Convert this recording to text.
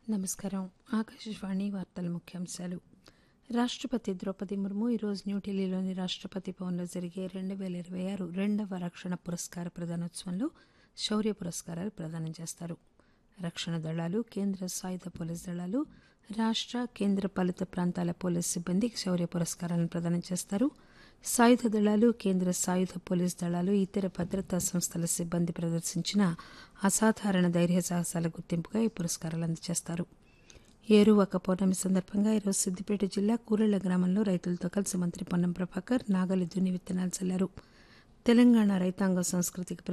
నమస్కారం ఆకాశవాణి వార్తల ముఖ్యాంశాలు రాష్టపతి ద్రౌపది ముర్ము ఈరోజు న్యూఢిల్లీలోని రాష్టపతి భవన్లో జరిగే రెండు పేల ఇరవై ఆరు రెండవ రక్షణ పురస్కార ప్రదానోత్సవంలో శౌర్య పురస్కారాలు ప్రదానం చేస్తారు రక్షణ దళాలు కేంద్ర సాయుధ పోలీస్ దళాలు రాష్ట కేంద్ర పాలిత ప్రాంతాల పోలీస్ సిబ్బందికి శౌర్య పురస్కారాలను ప్రదానం చేస్తారు సాయుధ దళాలు కేంద్ర సాయుధ పోలీస్ దళాలు ఇతర భద్రతా సంస్థల సిబ్బంది ప్రదర్శించిన అసాధారణ ధైర్య సాహసాల గుర్తింపుగా ఈ పురస్కారాలు అందజేస్తారు ఏరువాక పౌర్ణమి సందర్భంగా ఈరోజు సిద్దిపేట జిల్లా కూరెళ్ల గ్రామంలో రైతులతో కలిసి మంత్రి పొన్నం ప్రభాకర్ నాగలి దున్ని విత్తనాలు చల్లారు తెలంగాణ రైతాంగ సంస్కృతికి